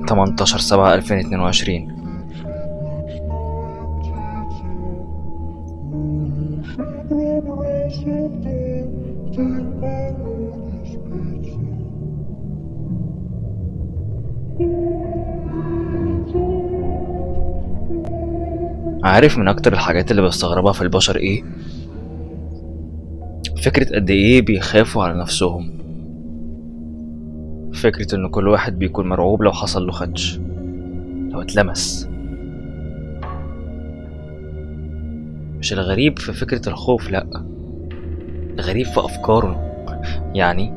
18 7 2022 عارف من اكتر الحاجات اللي بستغربها في البشر ايه فكرة قد ايه بيخافوا على نفسهم فكرة ان كل واحد بيكون مرعوب لو حصل له خدش لو اتلمس مش الغريب في فكرة الخوف لأ الغريب في أفكاره يعني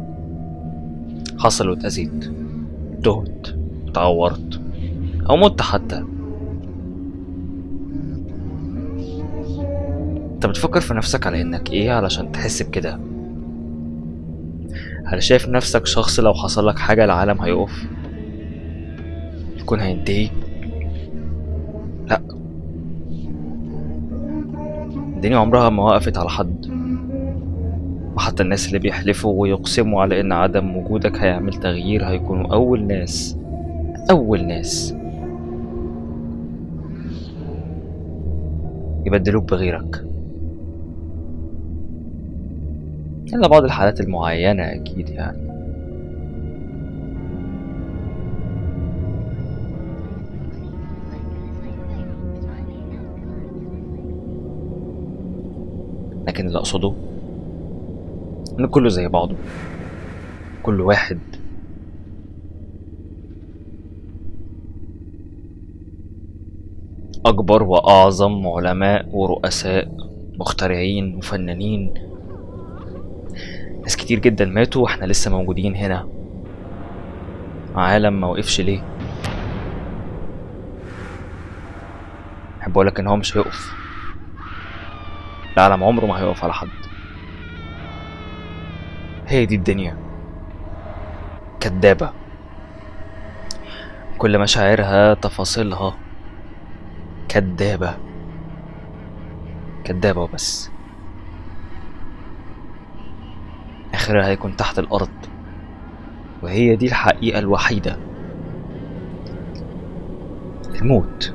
حصل واتأذيت تهت اتعورت أو مت حتى انت بتفكر في نفسك على انك ايه علشان تحس بكده هل شايف نفسك شخص لو حصل لك حاجة العالم هيقف يكون هينتهي لا الدنيا عمرها ما وقفت على حد وحتى الناس اللي بيحلفوا ويقسموا على ان عدم وجودك هيعمل تغيير هيكونوا اول ناس اول ناس يبدلوك بغيرك إلا بعض الحالات المعينة أكيد يعني لكن اللي أقصده إن كله زي بعضه كل واحد أكبر وأعظم علماء ورؤساء مخترعين وفنانين ناس كتير جدا ماتوا واحنا لسه موجودين هنا عالم ما وقفش ليه احب اقولك ان هو مش هيقف العالم عمره ما هيقف على حد هي دي الدنيا كدابة كل مشاعرها تفاصيلها كدابة كدابة وبس آخرها هيكون تحت الأرض وهي دي الحقيقة الوحيدة الموت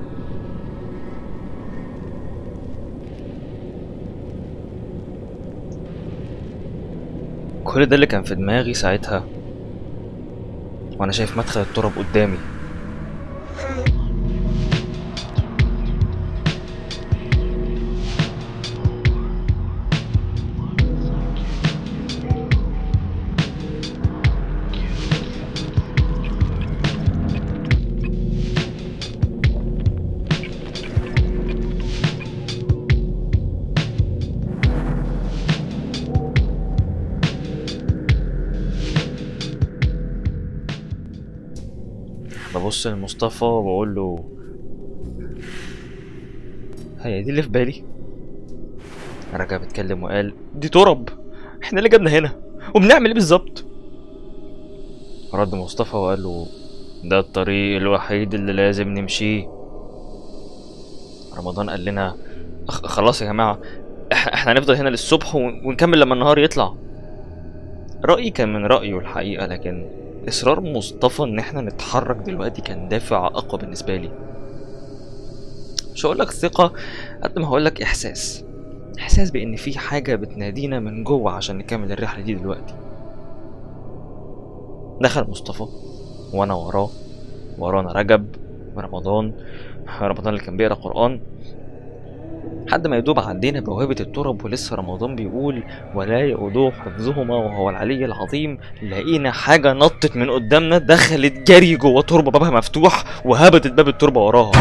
كل ده اللي كان في دماغي ساعتها وأنا شايف مدخل التراب قدامي ببص لمصطفى وبقول له هي دي اللي في بالي رجع بيتكلم وقال دي ترب احنا اللي جبنا هنا وبنعمل ايه بالظبط رد مصطفى وقال له ده الطريق الوحيد اللي لازم نمشيه رمضان قال لنا "خ- خلاص يا جماعة إح- احنا هنفضل هنا للصبح ون- ونكمل لما النهار يطلع رأيي كان من رأيه الحقيقة لكن إصرار مصطفى إن إحنا نتحرك دلوقتي كان دافع أقوى بالنسبة لي مش هقولك ثقة قد ما هقولك إحساس إحساس بإن في حاجة بتنادينا من جوه عشان نكمل الرحلة دي دلوقتي دخل مصطفى وأنا وراه ورانا رجب ورمضان رمضان اللي كان بيقرا قرآن لحد ما يدوب عدينا بوابة الترب ولسه رمضان بيقول ولا يؤدوه حفظهما وهو العلي العظيم لقينا حاجة نطت من قدامنا دخلت جري جوه تربة بابها مفتوح وهبتت باب التربة وراها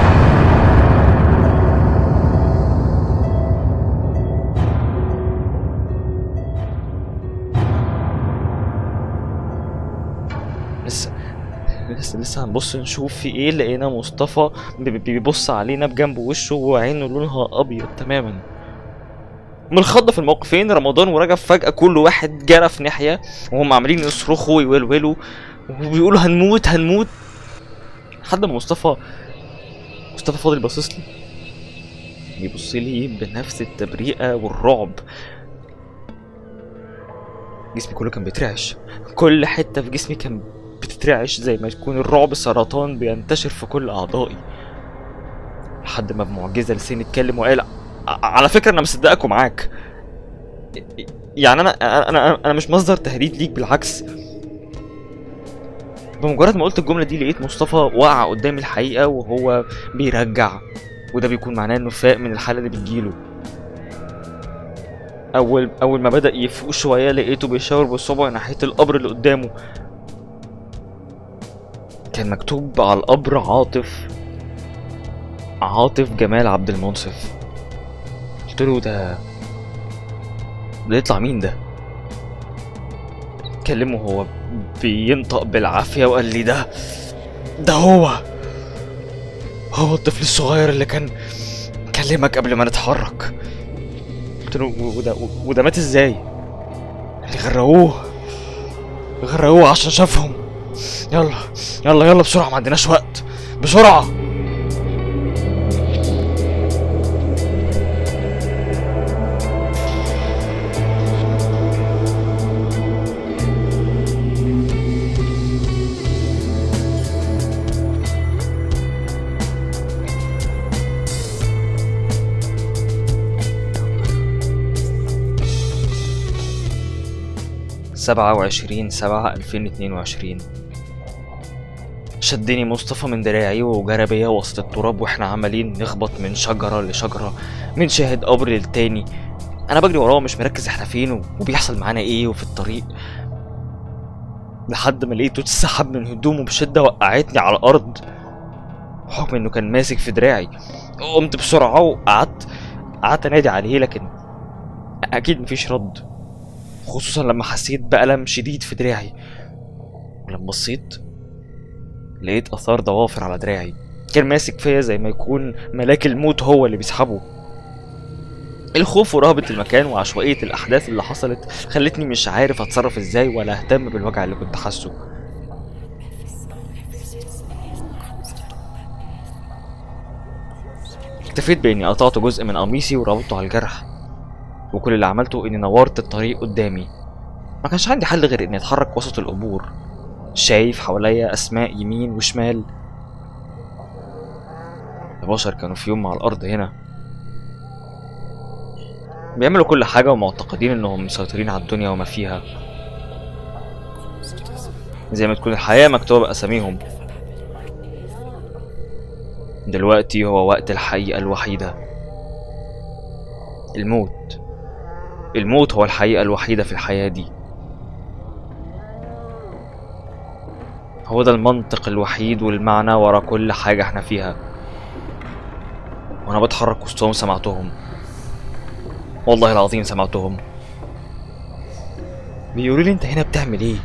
لسه لسه لسه هنبص نشوف في ايه لقينا مصطفى بي- بي- بيبص علينا بجنب وشه وعينه لونها ابيض تماما من الخضة في الموقفين رمضان ورجب فجأة كل واحد جرى في ناحية وهم عمالين يصرخوا ويولولوا وبيقولوا هنموت هنموت لحد ما مصطفى مصطفى فاضل باصص لي بيبص لي بنفس التبريئة والرعب جسمي كله كان بيترعش كل حتة في جسمي كان بتترعش زي ما يكون الرعب سرطان بينتشر في كل اعضائي لحد ما بمعجزه لساني اتكلم وقال "ع- على فكره انا مصدقك ومعاك يعني انا انا انا مش مصدر تهديد ليك بالعكس بمجرد ما قلت الجمله دي لقيت مصطفى وقع قدام الحقيقه وهو بيرجع وده بيكون معناه انه فاق من الحاله اللي بتجيله اول اول ما بدا يفوق شويه لقيته بيشاور بالصبع ناحيه القبر اللي قدامه كان مكتوب على القبر عاطف عاطف جمال عبد المنصف قلت له ده ده يطلع مين ده كلمه هو بينطق بالعافية وقال لي ده ده هو هو الطفل الصغير اللي كان كلمك قبل ما نتحرك قلت له "و- وده وده مات ازاي اللي غرقوه غرقوه عشان شافهم يلا يلا يلا بسرعة ما عندناش وقت بسرعة سبعة وعشرين سبعة ألفين اتنين وعشرين شدني مصطفى من دراعي وجرى بيا وسط التراب واحنا عمالين نخبط من شجرة لشجرة من شاهد قبر للتاني انا بجري وراه مش مركز احنا فين و- وبيحصل معانا ايه وفي الطريق لحد ما لقيته اتسحب من هدومه بشدة وقعتني على الأرض بحكم إنه كان ماسك في دراعي قمت بسرعة وقعدت قعدت أنادي عليه لكن أكيد مفيش رد خصوصا لما حسيت بألم شديد في دراعي ولما بصيت لقيت آثار ضوافر على دراعي كان ماسك فيا زي ما يكون ملاك الموت هو اللي بيسحبه الخوف ورهبة المكان وعشوائية الأحداث اللي حصلت خلتني مش عارف أتصرف إزاي ولا أهتم بالوجع اللي كنت حاسه اكتفيت بإني قطعت جزء من قميصي وربطته على الجرح وكل اللي عملته إني نورت الطريق قدامي ما كانش عندي حل غير إني أتحرك وسط القبور شايف حواليا أسماء يمين وشمال البشر كانوا في يوم على الأرض هنا بيعملوا كل حاجة ومعتقدين إنهم مسيطرين على الدنيا وما فيها زي ما تكون الحياة مكتوبة بأساميهم دلوقتي هو وقت الحقيقة الوحيدة الموت الموت هو الحقيقة الوحيدة في الحياة دي هو ده المنطق الوحيد والمعنى ورا كل حاجة احنا فيها وانا بتحرك وسطهم سمعتهم والله العظيم سمعتهم بيقولوا لي انت هنا بتعمل ايه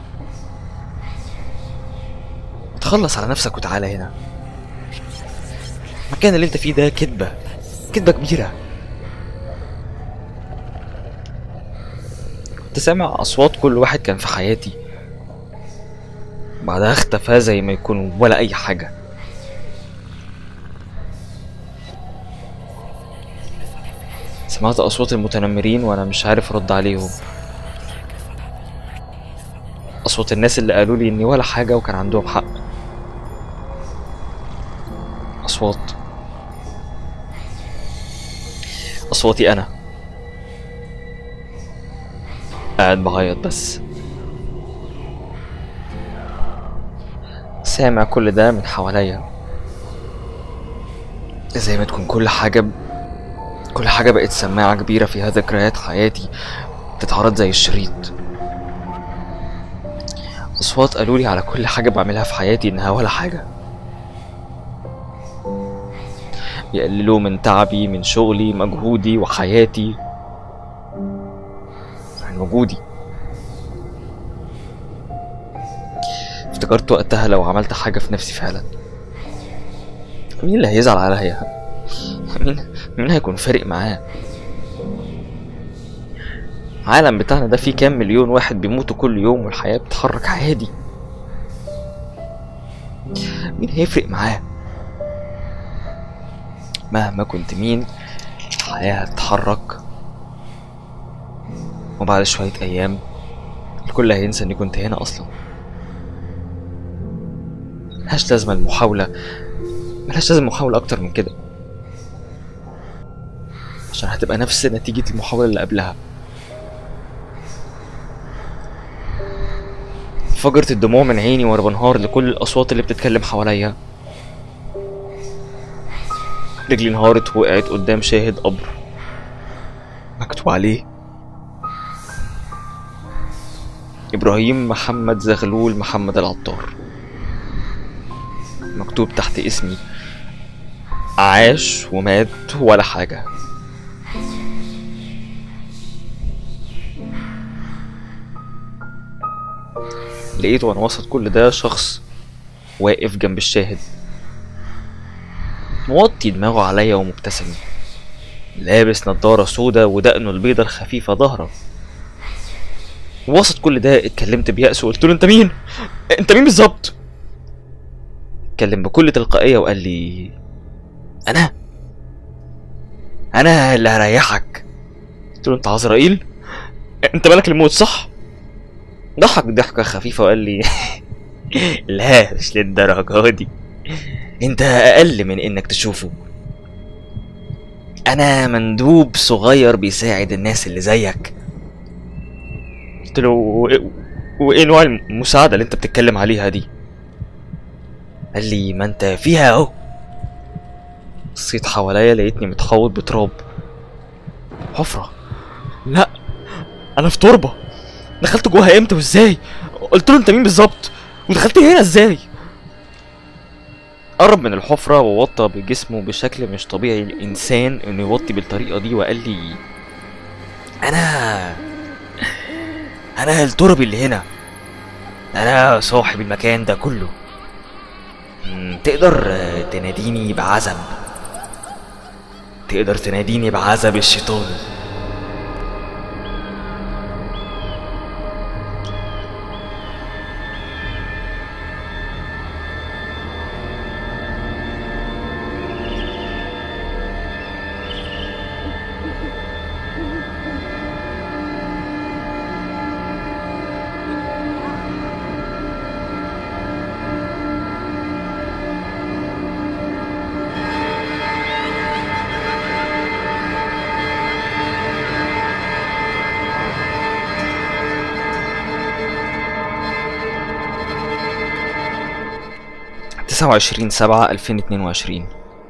تخلص على نفسك وتعالى هنا المكان اللي انت فيه ده كدبة كدبة كبيرة كنت سامع أصوات كل واحد كان في حياتي بعدها اختفى زي ما يكون ولا أي حاجة سمعت أصوات المتنمرين وأنا مش عارف أرد عليهم أصوات الناس اللي قالوا لي إني ولا حاجة وكان عندهم حق أصوات أصواتي أنا قاعد بعيط بس سامع كل ده من حواليا زي ما تكون كل حاجة ب... كل حاجة بقت سماعة كبيرة فيها ذكريات حياتي بتتعرض زي الشريط أصوات قالوا لي على كل حاجة بعملها في حياتي إنها ولا حاجة يقللوا من تعبي من شغلي مجهودي وحياتي من وجودي افتكرت وقتها لو عملت حاجة في نفسي فعلا مين اللي هيزعل عليا مين مين هيكون فارق معاه العالم بتاعنا ده فيه كام مليون واحد بيموتوا كل يوم والحياة بتتحرك عادي مين هيفرق معاه مهما كنت مين الحياة هتتحرك وبعد شوية أيام الكل هينسى إني كنت هنا أصلا ملهاش لازمة المحاولة ملهاش لازمة محاولة أكتر من كده عشان هتبقى نفس نتيجة المحاولة اللي قبلها فجرت الدموع من عيني وانا بنهار لكل الأصوات اللي بتتكلم حواليا رجلي انهارت وقعت قدام شاهد قبر مكتوب عليه إبراهيم محمد زغلول محمد العطار مكتوب تحت اسمي عاش ومات ولا حاجة لقيت وانا وسط كل ده شخص واقف جنب الشاهد موطي دماغه عليا ومبتسم لابس نضارة سودا ودقنه البيضة الخفيفة ظهره وسط كل ده اتكلمت بيأس وقلت له انت مين؟ انت مين بالظبط؟ اتكلم بكل تلقائية وقال لي انا انا اللي هريحك قلت له انت عزرائيل؟ انت مالك الموت صح؟ ضحك ضحكة خفيفة وقال لي لا مش للدرجة دي انت اقل من انك تشوفه انا مندوب صغير بيساعد الناس اللي زيك قلت له "و- وايه نوع المساعدة اللي انت بتتكلم عليها دي قال لي ما انت فيها اهو بصيت حواليا لقيتني متحوط بتراب حفرة لا انا في تربة دخلت جواها امتى وازاي قلت له انت مين بالظبط ودخلت هنا ازاي قرب من الحفرة ووطى بجسمه بشكل مش طبيعي الإنسان إنه يوطي بالطريقة دي وقال لي أنا أنا التربي اللي هنا أنا صاحب المكان ده كله مم، تقدر آه، تناديني بعزب تقدر تناديني بعزب الشيطان تسعة وعشرين سبعة ألفين اتنين وعشرين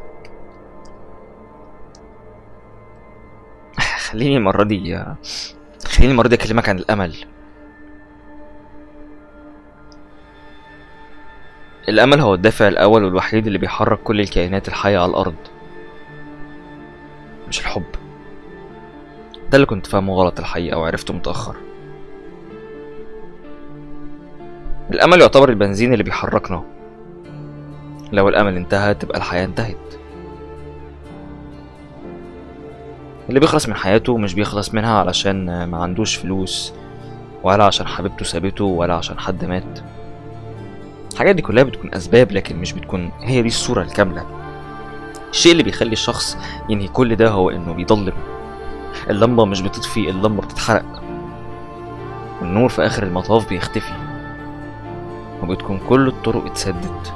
خليني المرة دي خليني المرة دي أكلمك عن الأمل الأمل هو الدافع الأول والوحيد اللي بيحرك كل الكائنات الحية على الأرض مش الحب ده اللي كنت فاهمه غلط الحقيقة وعرفته متأخر الأمل يعتبر البنزين اللي بيحركنا لو الأمل انتهى تبقى الحياة انتهت اللي بيخلص من حياته مش بيخلص منها علشان ما عندوش فلوس ولا عشان حبيبته سابته ولا عشان حد مات الحاجات دي كلها بتكون أسباب لكن مش بتكون هي دي الصورة الكاملة الشيء اللي بيخلي الشخص ينهي كل ده هو إنه بيضلم اللمبة مش بتطفي اللمبة بتتحرق النور في آخر المطاف بيختفي وبتكون كل الطرق اتسدت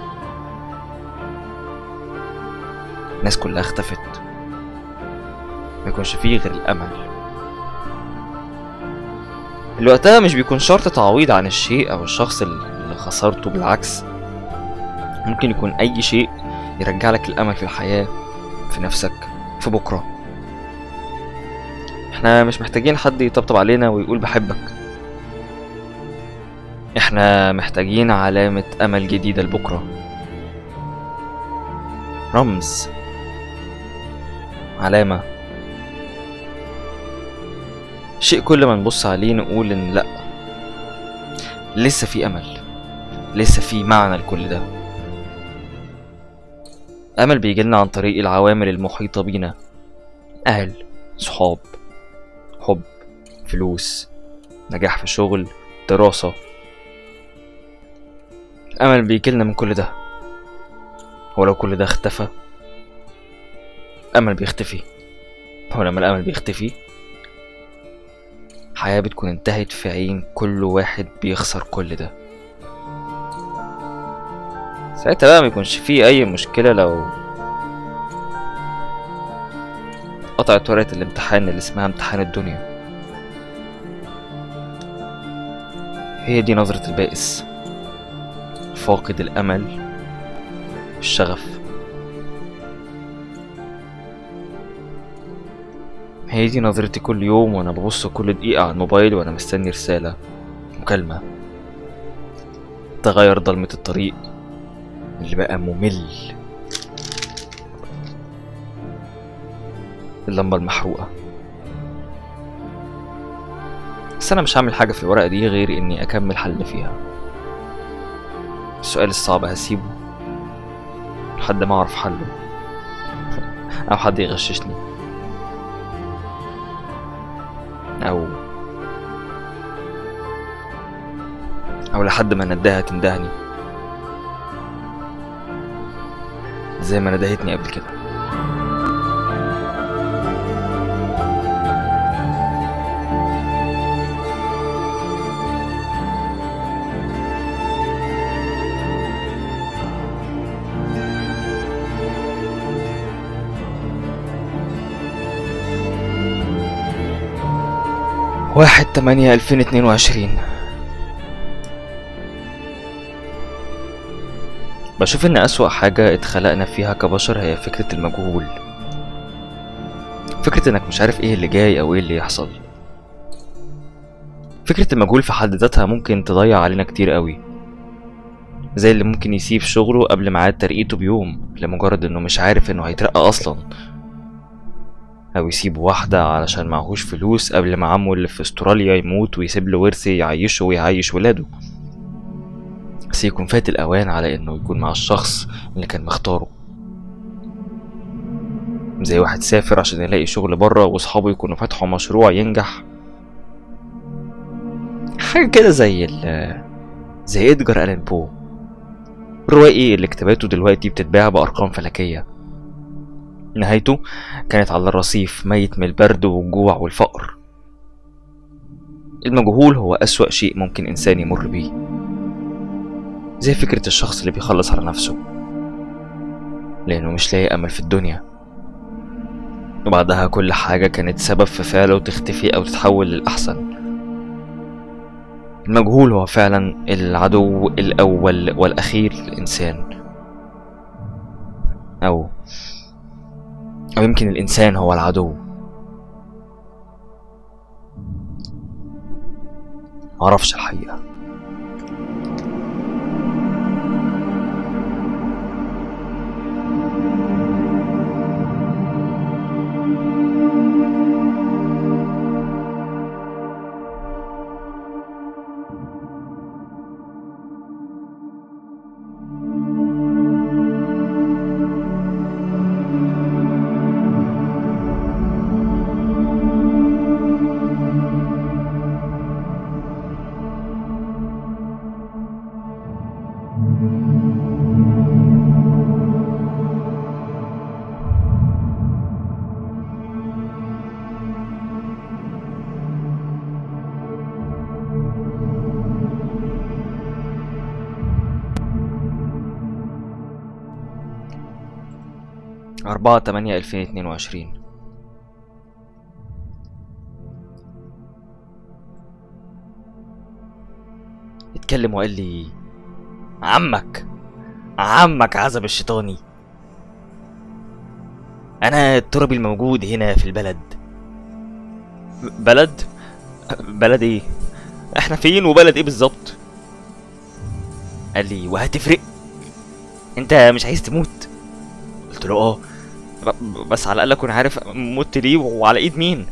الناس كلها اختفت ما يكونش فيه غير الأمل اللي وقتها مش بيكون شرط تعويض عن الشيء أو الشخص اللي خسرته بالعكس ممكن يكون أي شيء يرجع لك الأمل في الحياة في نفسك في بكرة احنا مش محتاجين حد يطبطب علينا ويقول بحبك احنا محتاجين علامة أمل جديدة لبكرة رمز علامة شيء كل ما نبص عليه نقول ان لا لسه في امل لسه في معنى لكل ده امل بيجيلنا عن طريق العوامل المحيطة بينا اهل صحاب حب فلوس نجاح في شغل دراسة الامل بيجيلنا من كل ده ولو كل ده اختفى الامل بيختفي ولما الامل بيختفي الحياة بتكون انتهت في عين كل واحد بيخسر كل ده ساعتها بقى ما يكونش فيه اي مشكله لو قطعت ورقه الامتحان اللي اسمها امتحان الدنيا هي دي نظره البائس فاقد الامل الشغف هي دي نظرتي كل يوم وانا ببص كل دقيقة على الموبايل وانا مستني رسالة مكالمة تغير ضلمة الطريق اللي بقى ممل اللمبة المحروقة بس أنا مش هعمل حاجة في الورقة دي غير إني أكمل حل فيها السؤال الصعب هسيبه لحد ما أعرف حله أو حد يغششني أو أو لحد ما نداها تندهني زي ما ندهتني قبل كده واحد تمانية ألفين اتنين وعشرين بشوف إن أسوأ حاجة اتخلقنا فيها كبشر هي فكرة المجهول فكرة إنك مش عارف إيه اللي جاي أو إيه اللي يحصل فكرة المجهول في حد ذاتها ممكن تضيع علينا كتير قوي زي اللي ممكن يسيب شغله قبل ميعاد ترقيته بيوم لمجرد إنه مش عارف إنه هيترقى أصلا أو يسيب واحدة علشان معهوش فلوس قبل ما عمه اللي في استراليا يموت ويسيب له ورث يعيشه ويعيش ولاده بس يكون فات الأوان على إنه يكون مع الشخص اللي كان مختاره زي واحد سافر عشان يلاقي شغل بره وصحابه يكونوا فتحوا مشروع ينجح حاجة كده زي ال زي إدجار ألان بو الروائي اللي كتاباته دلوقتي بتتباع بأرقام فلكية نهايته كانت على الرصيف ميت من البرد والجوع والفقر المجهول هو أسوأ شيء ممكن إنسان يمر بيه زي فكرة الشخص اللي بيخلص على نفسه لأنه مش لاقي أمل في الدنيا وبعدها كل حاجة كانت سبب في فعله تختفي أو تتحول للأحسن المجهول هو فعلا العدو الأول والأخير للإنسان أو أو يمكن الإنسان هو العدو معرفش الحقيقة أربعة تمانية ألفين اتنين وعشرين اتكلم وقال لي عمك عمك عزب الشيطاني أنا التربي الموجود هنا في البلد بلد بلد ايه احنا فين وبلد ايه بالظبط قال لي وهتفرق انت مش عايز تموت قلت له اه ب- بس على الاقل اكون عارف مت ليه وعلى ايد مين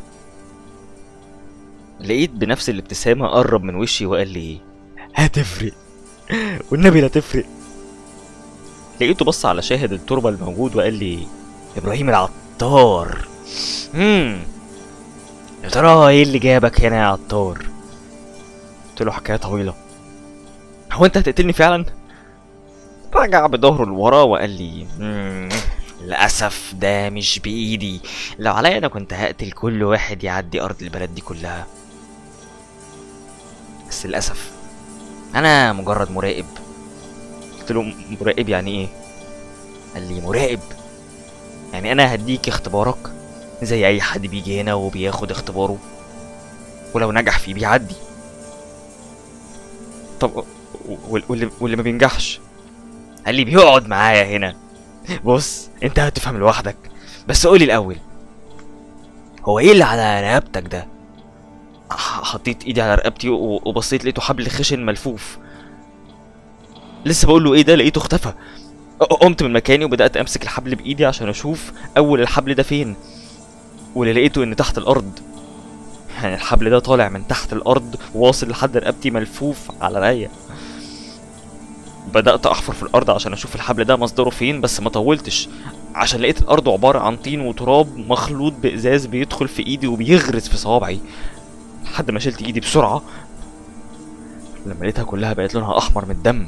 لقيت بنفس الابتسامة قرب من وشي وقال لي هتفرق والنبي لا تفرق لقيته بص على شاهد التربة الموجود وقال لي ابراهيم العطار امم يا ترى ايه اللي جابك هنا يا عطار قلت له حكاية طويلة هو انت هتقتلني فعلا رجع بظهره لورا وقال لي "مم، للأسف ده مش بإيدي لو عليا أنا كنت هقتل كل واحد يعدي أرض البلد دي كلها بس للأسف أنا مجرد مراقب قلت له مراقب يعني ايه قال لي مراقب يعني انا هديك اختبارك زي اي حد بيجي هنا وبياخد اختباره ولو نجح فيه بيعدي طب وال- واللي, واللي ما بينجحش قال لي بيقعد معايا هنا بص انت هتفهم لوحدك بس قولي الاول هو ايه اللي على رقبتك ده ح- حطيت ايدي على رقبتي و- وبصيت لقيته حبل خشن ملفوف لسه بقول له ايه ده لقيته اختفى ق- قمت من مكاني وبدات امسك الحبل بايدي عشان اشوف اول الحبل ده فين واللي لقيته ان تحت الارض يعني الحبل ده طالع من تحت الارض واصل لحد رقبتي ملفوف على رقبتي بدأت أحفر في الأرض عشان أشوف الحبل ده مصدره فين بس ما طولتش عشان لقيت الأرض عبارة عن طين وتراب مخلوط بإزاز بيدخل في إيدي وبيغرز في صوابعي لحد ما شلت إيدي بسرعة لما لقيتها كلها بقت لونها أحمر من الدم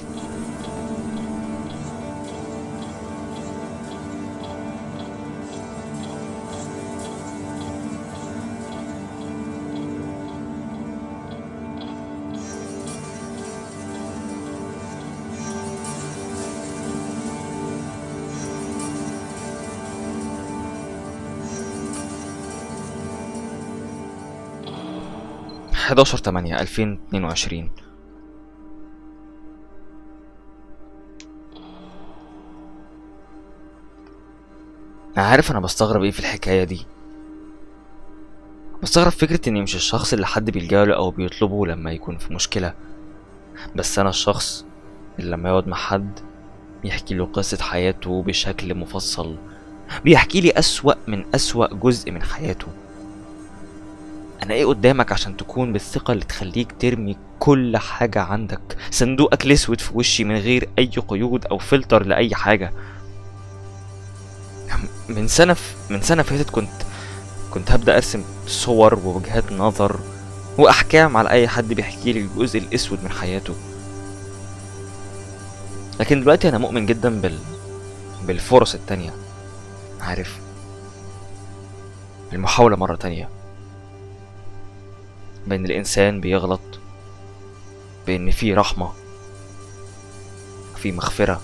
حداشر تمانية ألفين اتنين وعشرين أنا عارف أنا بستغرب إيه في الحكاية دي بستغرب فكرة إني مش الشخص اللي حد بيلجأله أو بيطلبه لما يكون في مشكلة بس أنا الشخص اللي لما يقعد مع حد يحكي له قصة حياته بشكل مفصل بيحكي لي أسوأ من أسوأ جزء من حياته أنا إيه قدامك عشان تكون بالثقة اللي تخليك ترمي كل حاجة عندك صندوقك الأسود في وشي من غير أي قيود أو فلتر لأي حاجة من سنة ف... من سنة فاتت كنت كنت هبدأ أرسم صور ووجهات نظر وأحكام على أي حد بيحكي لي الجزء الأسود من حياته لكن دلوقتي أنا مؤمن جدا بال... بالفرص التانية عارف المحاولة مرة تانية بأن الإنسان بيغلط بأن في رحمة في مغفرة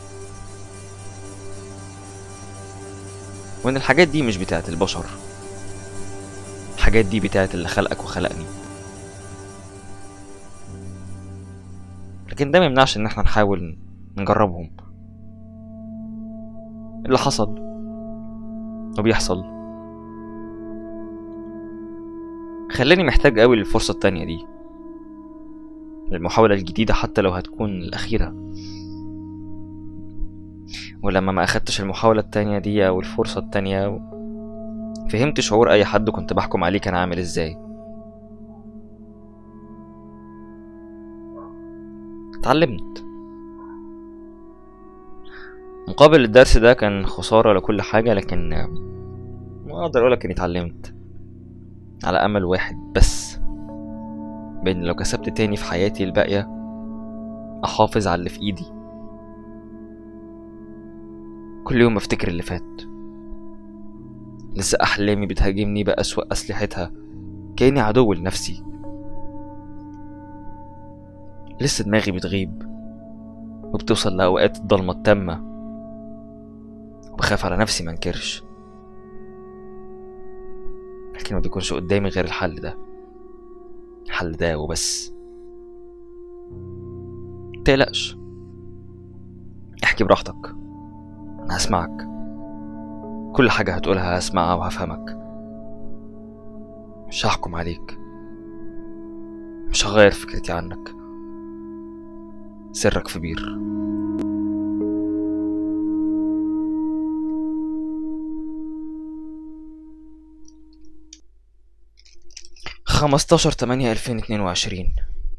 وإن الحاجات دي مش بتاعت البشر الحاجات دي بتاعت اللي خلقك وخلقني لكن ده ميمنعش إن احنا نحاول نجربهم اللي حصل وبيحصل خلاني محتاج قوي للفرصة التانية دي للمحاولة الجديدة حتى لو هتكون الأخيرة ولما ما أخدتش المحاولة التانية دي أو الفرصة التانية فهمت شعور أي حد كنت بحكم عليه كان عامل إزاي اتعلمت مقابل الدرس ده كان خسارة لكل حاجة لكن ما أقدر أقولك إني اتعلمت على أمل واحد بس بإن لو كسبت تاني في حياتي الباقية أحافظ على اللي في إيدي كل يوم بفتكر اللي فات لسه أحلامي بتهاجمني بأسوأ أسلحتها كأني عدو لنفسي لسه دماغي بتغيب وبتوصل لأوقات الضلمة التامة وبخاف على نفسي منكرش لكن ما بيكونش قدامي غير الحل ده الحل ده وبس متقلقش احكي براحتك انا هسمعك كل حاجة هتقولها هسمعها وهفهمك مش هحكم عليك مش هغير فكرتي عنك سرك في بير خمستاشر تمانية ألفين اتنين وعشرين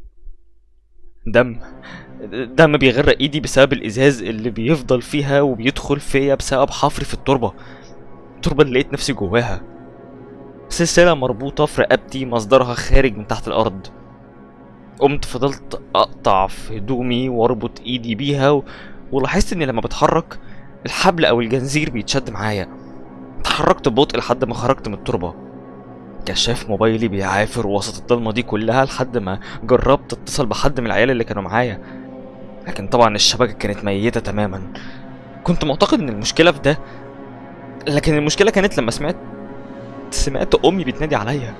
دم دم بيغرق ايدي بسبب الازاز اللي بيفضل فيها وبيدخل فيا بسبب حفري في التربة التربة اللي لقيت نفسي جواها سلسلة مربوطة في رقبتي مصدرها خارج من تحت الأرض قمت فضلت أقطع في هدومي وأربط إيدي بيها و... ولاحظت إني لما بتحرك الحبل أو الجنزير بيتشد معايا اتحركت ببطء لحد ما خرجت من التربة كشاف موبايلي بيعافر وسط الضلمة دي كلها لحد ما جربت اتصل بحد من العيال اللي كانوا معايا لكن طبعا الشبكة كانت ميتة تماما كنت معتقد ان المشكلة في ده لكن المشكلة كانت لما سمعت سمعت امي بتنادي عليا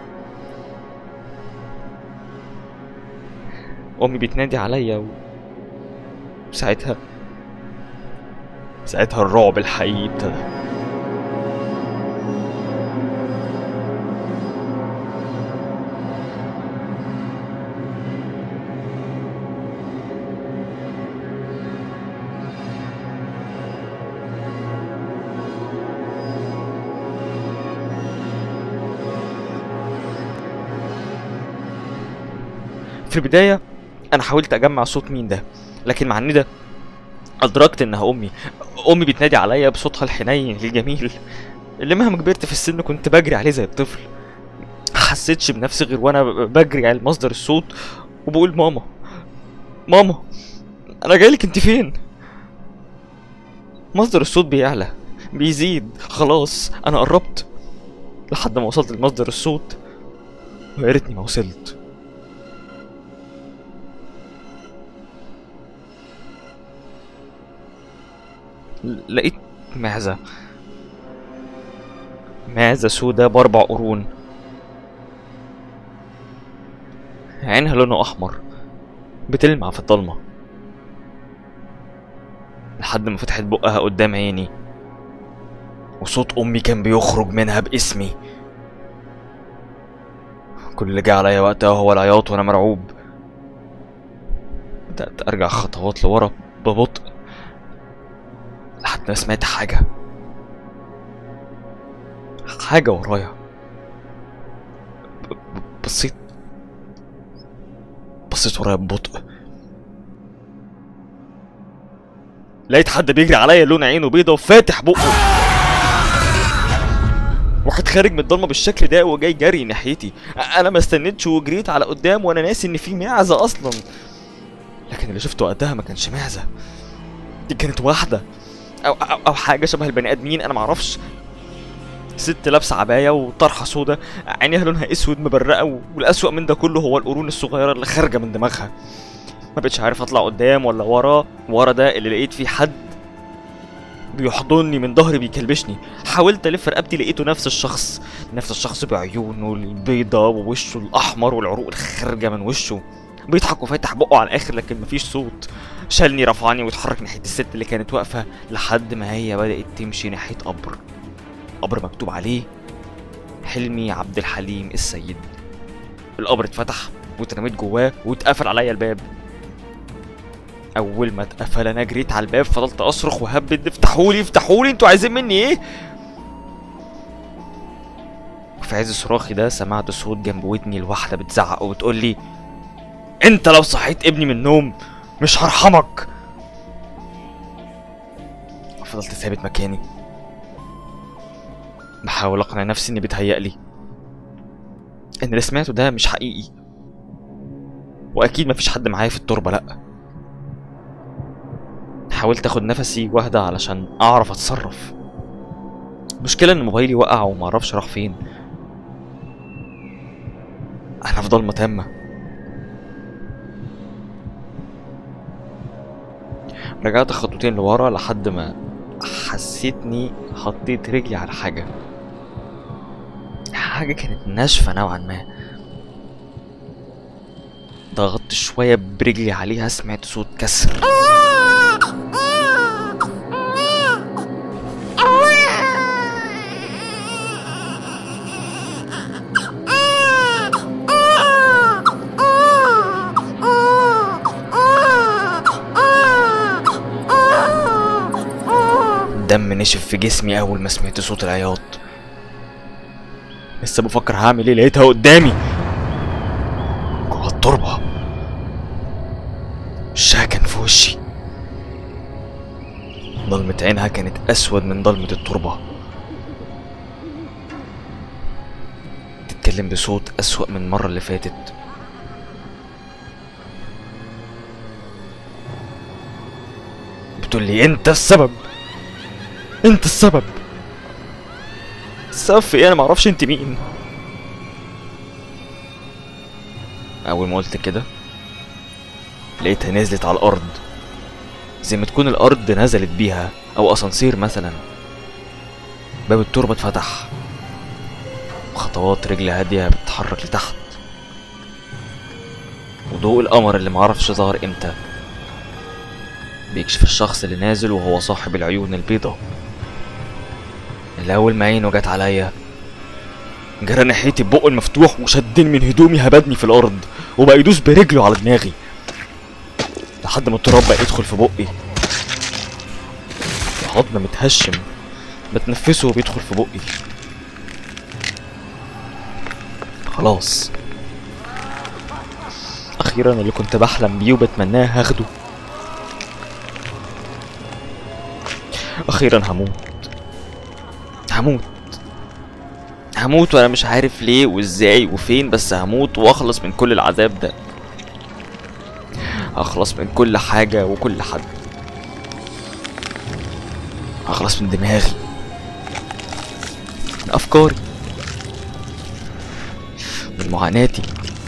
امي بتنادي عليا و... ساعتها ساعتها الرعب الحقيقي ابتدى في البداية أنا حاولت أجمع صوت مين ده لكن مع الندى أدركت إنها أمي أمي بتنادي عليا بصوتها الحنين الجميل اللي مهما كبرت في السن كنت بجري عليه زي الطفل حسيتش بنفسي غير وأنا بجري على مصدر الصوت وبقول ماما ماما أنا جايلك أنت فين؟ مصدر الصوت بيعلى بيزيد خلاص أنا قربت لحد ما وصلت لمصدر الصوت ويا ريتني ما وصلت لقيت معزة معزة سودة بأربع قرون عينها لونه أحمر بتلمع في الضلمة لحد ما فتحت بقها قدام عيني وصوت أمي كان بيخرج منها باسمي كل اللي جه عليا وقتها هو العياط وأنا مرعوب بدأت أرجع خطوات لورا ببطء لحد ما سمعت حاجة حاجة ورايا ب- ب- بصيت بصيت ورايا ببطء لقيت حد بيجري عليا لون عينه بيضة وفاتح بقه واحد خارج من الضلمه بالشكل ده وجاي جري ناحيتي انا ما استنيتش وجريت على قدام وانا ناسي ان في معزه اصلا لكن اللي شفته وقتها ما كانش معزه دي كانت واحده او او, أو حاجه شبه البني ادمين انا معرفش ست لابسه عبايه وطرحه سودا عينيها لونها اسود مبرقه والاسوأ من ده كله هو القرون الصغيره اللي خارجه من دماغها ما بقتش عارف اطلع قدام ولا ورا ورا ده اللي لقيت فيه حد بيحضني من ظهري بيكلبشني حاولت الف رقبتي لقيته نفس الشخص نفس الشخص بعيونه البيضة ووشه الاحمر والعروق الخارجه من وشه بيضحك وفاتح بقه على الاخر لكن مفيش صوت شالني رفعني واتحرك ناحيه الست اللي كانت واقفه لحد ما هي بدات تمشي ناحيه قبر قبر مكتوب عليه حلمي عبد الحليم السيد القبر اتفتح واترميت جواه واتقفل عليا الباب اول ما اتقفل انا جريت على الباب فضلت اصرخ وهبد افتحولي افتحولي انتوا عايزين مني ايه وفي عز صراخي ده سمعت صوت جنب ودني الواحده بتزعق وبتقول لي انت لو صحيت ابني من النوم مش هرحمك فضلت ثابت مكاني بحاول اقنع نفسي اني بيتهيألي ان اللي سمعته ده مش حقيقي واكيد مفيش حد معايا في التربه لا حاولت اخد نفسي واهدى علشان اعرف اتصرف المشكله ان موبايلي وقع ومعرفش راح فين انا في ضلمه تامه رجعت خطوتين لورا لحد ما حسيتني حطيت رجلي على حاجه حاجه كانت ناشفه نوعا ما ضغطت شويه برجلي عليها سمعت صوت كسر دم نشف في جسمي اول ما سمعت صوت العياط لسه بفكر هعمل ايه لقيتها قدامي جوه التربه وشها كان في وشي ضلمة عينها كانت أسود من ضلمة التربة تتكلم بصوت أسوأ من المرة اللي فاتت بتقول لي أنت السبب أنت السبب السبب في إيه أنا معرفش أنت مين أول ما قلت كده لقيتها نزلت على الأرض زي ما تكون الأرض نزلت بيها أو أسانسير مثلا باب التربة اتفتح وخطوات رجل هادية بتتحرك لتحت وضوء القمر اللي معرفش ظهر امتى بيكشف الشخص اللي نازل وهو صاحب العيون البيضة اللي أول ما عينه جت عليا جرى ناحيتي ببقه المفتوح وشدني من هدومي هبدني في الأرض وبقى يدوس برجله على دماغي لحد ما التراب بقى يدخل في بقي العظم متهشم بتنفسه وبيدخل في بقي خلاص أخيرا اللي كنت بحلم بيه وبتمناه هاخده أخيرا هموت هموت هموت وأنا مش عارف ليه وإزاي وفين بس هموت وأخلص من كل العذاب ده أخلص من كل حاجة وكل حد أخلص من دماغي من أفكاري من معاناتي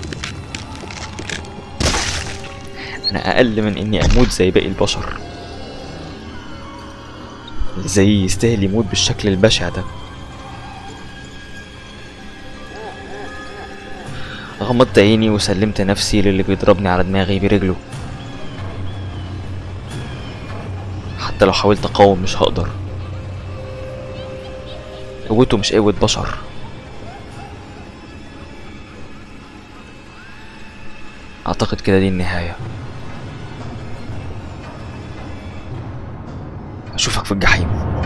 أنا أقل من إني أموت زي باقي البشر اللي زيي يستاهل يموت بالشكل البشع ده غمضت عيني وسلمت نفسي للي بيضربني على دماغي برجله حتى لو حاولت اقاوم مش هقدر قوته مش قوة بشر اعتقد كده دي النهاية اشوفك في الجحيم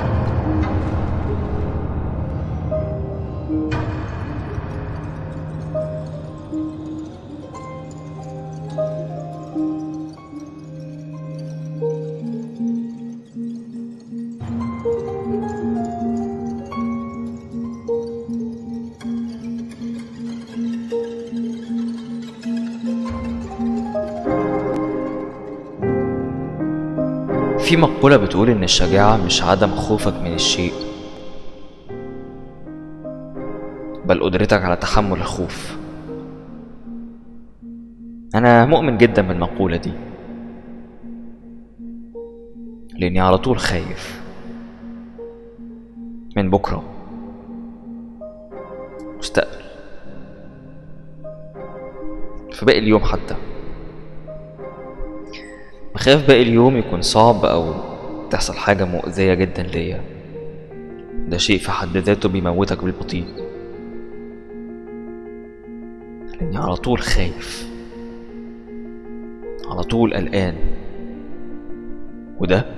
في مقولة بتقول إن الشجاعة مش عدم خوفك من الشيء بل قدرتك على تحمل الخوف أنا مؤمن جدا بالمقولة دي لأني على طول خايف من بكرة مستقبل في باقي اليوم حتى بخاف باقي اليوم يكون صعب أو تحصل حاجة مؤذية جدا ليا ده شيء في حد ذاته بيموتك بالبطيء لأني على طول خايف على طول قلقان وده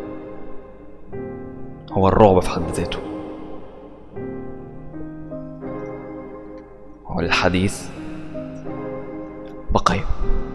هو الرعب في حد ذاته وللحديث بقيه